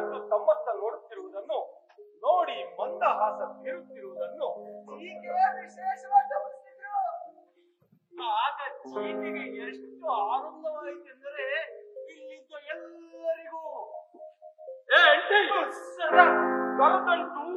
ಕಣ್ಣು ತಮ್ಮತ್ತ ನೋಡುತ್ತಿರುವುದನ್ನು ನೋಡಿ ಮಂದಹಾಸ ಬೀರುತ್ತಿರುವುದನ್ನು ಹೀಗೆ ವಿಶೇಷವಾಗಿ ಗಮನಿಸಿದ್ರು ಆಗ ಚೀಟಿಗೆ ಎಷ್ಟು ಆನಂದವಾಯಿತೆಂದರೆ ಇಲ್ಲಿದ್ದ ಎಲ್ಲರಿಗೂ ಏ ಅಂಟಿ, ಸರ, ಕರತಂಟು